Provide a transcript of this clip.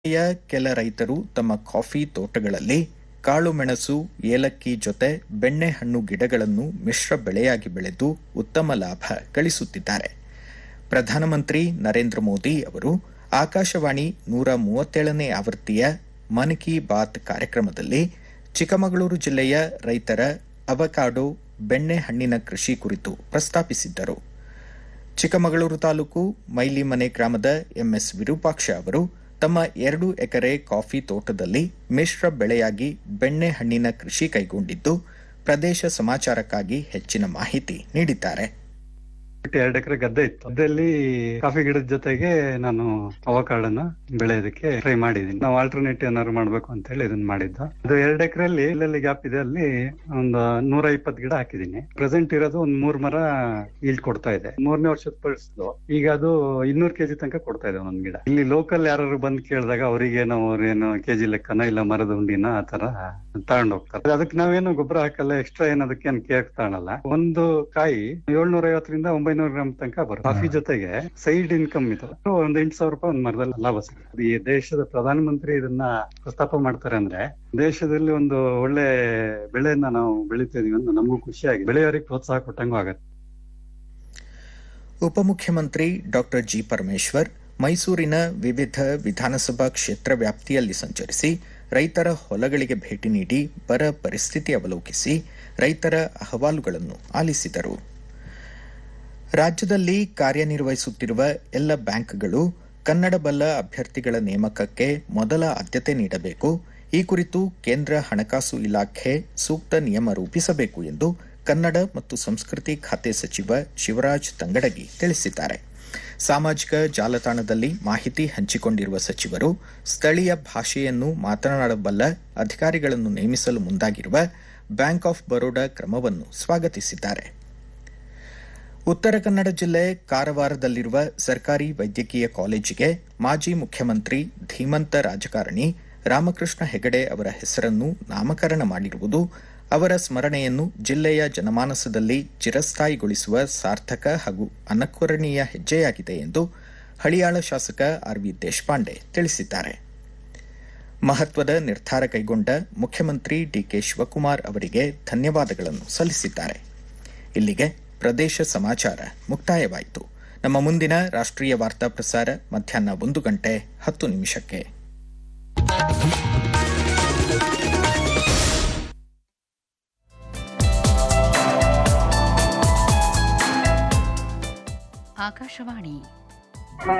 ಜಿಲ್ಲೆಯ ಕೆಲ ರೈತರು ತಮ್ಮ ಕಾಫಿ ತೋಟಗಳಲ್ಲಿ ಕಾಳುಮೆಣಸು ಏಲಕ್ಕಿ ಜೊತೆ ಬೆಣ್ಣೆಹಣ್ಣು ಗಿಡಗಳನ್ನು ಮಿಶ್ರ ಬೆಳೆಯಾಗಿ ಬೆಳೆದು ಉತ್ತಮ ಲಾಭ ಗಳಿಸುತ್ತಿದ್ದಾರೆ ಪ್ರಧಾನಮಂತ್ರಿ ನರೇಂದ್ರ ಮೋದಿ ಅವರು ಆಕಾಶವಾಣಿ ನೂರ ಮೂವತ್ತೇಳನೇ ಆವೃತ್ತಿಯ ಮನ್ ಕಿ ಬಾತ್ ಕಾರ್ಯಕ್ರಮದಲ್ಲಿ ಚಿಕ್ಕಮಗಳೂರು ಜಿಲ್ಲೆಯ ರೈತರ ಅವಕಾಡೋ ಬೆಣ್ಣೆಹಣ್ಣಿನ ಕೃಷಿ ಕುರಿತು ಪ್ರಸ್ತಾಪಿಸಿದ್ದರು ಚಿಕ್ಕಮಗಳೂರು ತಾಲೂಕು ಮೈಲಿಮನೆ ಗ್ರಾಮದ ಎಂಎಸ್ ವಿರೂಪಾಕ್ಷ ಅವರು ತಮ್ಮ ಎರಡು ಎಕರೆ ಕಾಫಿ ತೋಟದಲ್ಲಿ ಮಿಶ್ರ ಬೆಳೆಯಾಗಿ ಬೆಣ್ಣೆಹಣ್ಣಿನ ಕೃಷಿ ಕೈಗೊಂಡಿದ್ದು ಪ್ರದೇಶ ಸಮಾಚಾರಕ್ಕಾಗಿ ಹೆಚ್ಚಿನ ಮಾಹಿತಿ ನೀಡಿದ್ದಾರೆ ಎರಡು ಎಕರೆ ಗದ್ದೆ ಇತ್ತು ಗದ್ದೆಯಲ್ಲಿ ಕಾಫಿ ಗಿಡದ ಜೊತೆಗೆ ನಾನು ಅವಕಾಡನ್ನ ಬೆಳೆಯೋದಕ್ಕೆ ಟ್ರೈ ಮಾಡಿದೀನಿ ನಾವು ಆಲ್ಟರ್ನೇಟಿವ್ ಏನಾದ್ರು ಮಾಡ್ಬೇಕು ಅಂತ ಹೇಳಿ ಇದನ್ನ ಮಾಡಿದ್ದು ಅದು ಎರಡು ಎಕರೆಯಲ್ಲಿ ಎಲ್ಲೆಲ್ಲಿ ಗ್ಯಾಪ್ ಇದೆ ಅಲ್ಲಿ ಒಂದು ನೂರ ಇಪ್ಪತ್ತು ಗಿಡ ಹಾಕಿದೀನಿ ಪ್ರೆಸೆಂಟ್ ಇರೋದು ಒಂದ್ ಮೂರ್ ಮರ ಈಲ್ಡ್ ಕೊಡ್ತಾ ಇದೆ ಮೂರನೇ ವರ್ಷದ ಪಡಿಸಿದ್ದು ಈಗ ಅದು ಇನ್ನೂರು ಕೆಜಿ ತನಕ ಕೊಡ್ತಾ ಇದೆ ಒಂದೊಂದ್ ಗಿಡ ಇಲ್ಲಿ ಲೋಕಲ್ ಯಾರು ಬಂದ್ ಕೇಳಿದಾಗ ಅವ್ರಿಗೇನೋ ಅವ್ರೇನು ಕೆಜಿ ಲೆಕ್ಕನ ಇಲ್ಲ ಮರದ ಉಂಡಿನ ಆ ತರ ತಗೊಂಡ್ ಹೋಗ್ತಾರೆ ಅದಕ್ಕೆ ನಾವೇನು ಗೊಬ್ಬರ ಹಾಕಲ್ಲ ಎಕ್ಸ್ಟ್ರಾ ಏನ್ ಅದಕ್ಕೆ ಏನ್ ಕೇರ್ ತಗೊಳಲ್ಲ ಒಂದು ಕಾಯಿ ಏಳ್ನೂರ ಐವತ್ತರಿಂದ ಒಂಬೈನೂರ ಗ್ರಾಮ್ ತನಕ ಬರುತ್ತೆ ಕಾಫಿ ಜೊತೆಗೆ ಸೈಡ್ ಇನ್ಕಮ್ ಇದು ಒಂದ್ ಎಂಟು ಸಾವಿರ ರೂಪಾಯಿ ಒಂದ್ ಮರದಲ್ಲಿ ಲಾಭ ಸಿಗುತ್ತೆ ಈ ದೇಶದ ಪ್ರಧಾನಮಂತ್ರಿ ಇದನ್ನ ಪ್ರಸ್ತಾಪ ಮಾಡ್ತಾರೆ ಅಂದ್ರೆ ದೇಶದಲ್ಲಿ ಒಂದು ಒಳ್ಳೆ ಬೆಳೆಯನ್ನ ನಾವು ಬೆಳಿತಿದೀವಿ ಅಂತ ನಮಗೂ ಖುಷಿಯಾಗಿ ಬೆಳೆಯೋರಿಗೆ ಪ್ರೋತ್ಸಾಹ ಕೊಟ್ಟಂಗೂ ಆಗತ್ತೆ ಉಪಮುಖ್ಯಮಂತ್ರಿ ಡಾಕ್ಟರ್ ಜಿ ಪರಮೇಶ್ವರ್ ಮೈಸೂರಿನ ವಿವಿಧ ವಿಧಾನಸಭಾ ಕ್ಷೇತ್ರ ವ್ಯಾಪ್ತಿಯಲ್ಲಿ ಸಂಚರಿಸಿ ರೈತರ ಹೊಲಗಳಿಗೆ ಭೇಟಿ ನೀಡಿ ಬರ ಪರಿಸ್ಥಿತಿ ಅವಲೋಕಿಸಿ ರೈತರ ಅಹವಾಲುಗಳನ್ನು ಆಲಿಸಿದರು ರಾಜ್ಯದಲ್ಲಿ ಕಾರ್ಯನಿರ್ವಹಿಸುತ್ತಿರುವ ಎಲ್ಲ ಬ್ಯಾಂಕ್ಗಳು ಕನ್ನಡ ಬಲ್ಲ ಅಭ್ಯರ್ಥಿಗಳ ನೇಮಕಕ್ಕೆ ಮೊದಲ ಆದ್ಯತೆ ನೀಡಬೇಕು ಈ ಕುರಿತು ಕೇಂದ್ರ ಹಣಕಾಸು ಇಲಾಖೆ ಸೂಕ್ತ ನಿಯಮ ರೂಪಿಸಬೇಕು ಎಂದು ಕನ್ನಡ ಮತ್ತು ಸಂಸ್ಕೃತಿ ಖಾತೆ ಸಚಿವ ಶಿವರಾಜ್ ತಂಗಡಗಿ ತಿಳಿಸಿದ್ದಾರೆ ಸಾಮಾಜಿಕ ಜಾಲತಾಣದಲ್ಲಿ ಮಾಹಿತಿ ಹಂಚಿಕೊಂಡಿರುವ ಸಚಿವರು ಸ್ಥಳೀಯ ಭಾಷೆಯನ್ನು ಮಾತನಾಡಬಲ್ಲ ಅಧಿಕಾರಿಗಳನ್ನು ನೇಮಿಸಲು ಮುಂದಾಗಿರುವ ಬ್ಯಾಂಕ್ ಆಫ್ ಬರೋಡಾ ಕ್ರಮವನ್ನು ಸ್ವಾಗತಿಸಿದ್ದಾರೆ ಉತ್ತರ ಕನ್ನಡ ಜಿಲ್ಲೆ ಕಾರವಾರದಲ್ಲಿರುವ ಸರ್ಕಾರಿ ವೈದ್ಯಕೀಯ ಕಾಲೇಜಿಗೆ ಮಾಜಿ ಮುಖ್ಯಮಂತ್ರಿ ಧೀಮಂತ ರಾಜಕಾರಣಿ ರಾಮಕೃಷ್ಣ ಹೆಗಡೆ ಅವರ ಹೆಸರನ್ನು ನಾಮಕರಣ ಮಾಡಿರುವುದು ಅವರ ಸ್ಮರಣೆಯನ್ನು ಜಿಲ್ಲೆಯ ಜನಮಾನಸದಲ್ಲಿ ಚಿರಸ್ಥಾಯಿಗೊಳಿಸುವ ಸಾರ್ಥಕ ಹಾಗೂ ಅನಕರಣೀಯ ಹೆಜ್ಜೆಯಾಗಿದೆ ಎಂದು ಹಳಿಯಾಳ ಶಾಸಕ ಆರ್ವಿ ದೇಶಪಾಂಡೆ ತಿಳಿಸಿದ್ದಾರೆ ಮಹತ್ವದ ನಿರ್ಧಾರ ಕೈಗೊಂಡ ಮುಖ್ಯಮಂತ್ರಿ ಡಿಕೆ ಶಿವಕುಮಾರ್ ಅವರಿಗೆ ಧನ್ಯವಾದಗಳನ್ನು ಸಲ್ಲಿಸಿದ್ದಾರೆ ಇಲ್ಲಿಗೆ ಪ್ರದೇಶ ಸಮಾಚಾರ ಮುಕ್ತಾಯವಾಯಿತು ನಮ್ಮ ಮುಂದಿನ ರಾಷ್ಟ್ರೀಯ ವಾರ್ತಾ ಪ್ರಸಾರ ಮಧ್ಯಾಹ್ನ ಒಂದು ಗಂಟೆ ಹತ್ತು ನಿಮಿಷಕ್ಕೆ ಆಕಾಶವಾಣಿ